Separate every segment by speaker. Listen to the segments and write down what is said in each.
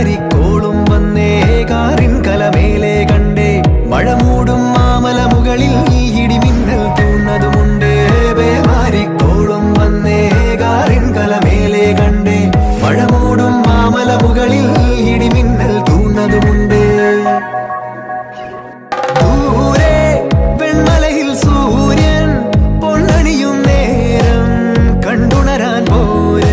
Speaker 1: മാരിക്കോളും വന്നേ കാറിൻ കലമേലെ കണ്ടേ മഴ മൂടും മാമല മുകളിൽ ഇടിമിന്നൽ തൂന്നതുമുണ്ടേ മാരിക്കോളും വന്നേ കാറിൻ കലമേലെ കണ്ടേ മഴ മൂടും മാമല മുകളിൽ ഇടിമിന്നൽ തൂന്നതുമുണ്ടേ ദൂരെ വെൺമലയിൽ സൂര്യൻ പൊന്നണിയും നേരം കണ്ടുണരാൻ പോരെ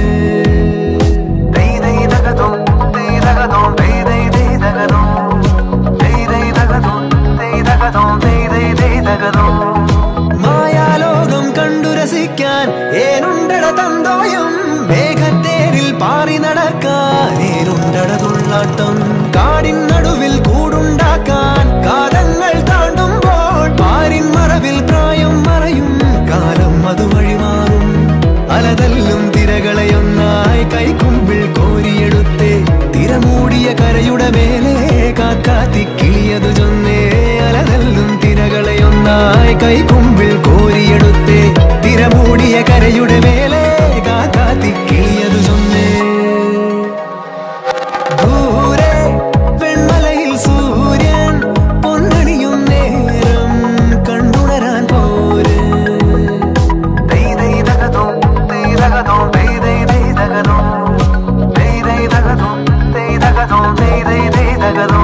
Speaker 1: മായാലോകം കണ്ടു രസിക്കാൻ ഏനുണ്ടട തന്തോയം മേഘത്തേരിൽ പാറി നടക്കാൻ ഏനുണ്ടട തുള്ളാട്ടം കാടിൻ നടുവിൽ കൂടുണ്ടാക്കാൻ കാലങ്ങൾ താണ്ടുമ്പോൾ പാരിൻ മറവിൽ പ്രായം മറയും കാലം അതുവഴി മാറും അലതല്ലും തിരകളെയൊന്നായി കൈക്കുമ്പിൾ കോരിയെടുത്തേ തിരമൂടിയ കരയുടെ മേലെ കാക്കാത്തി കിളിയതു ചൊന്നേ അലതല്ലും തിരകളെയൊന്നായി കൈക്കുമ്പിൾ കോരിയെടുത്തേ തിരമൂടിയ കരയുടെ മേലെ കാക്കാത്തി കിളിയതു ചൊന്നേ ദൂരെ വെൺമലയിൽ സൂര്യൻ പൊന്നണിയും നേരം കണ്ടുണരാൻ പോരെ
Speaker 2: Hey,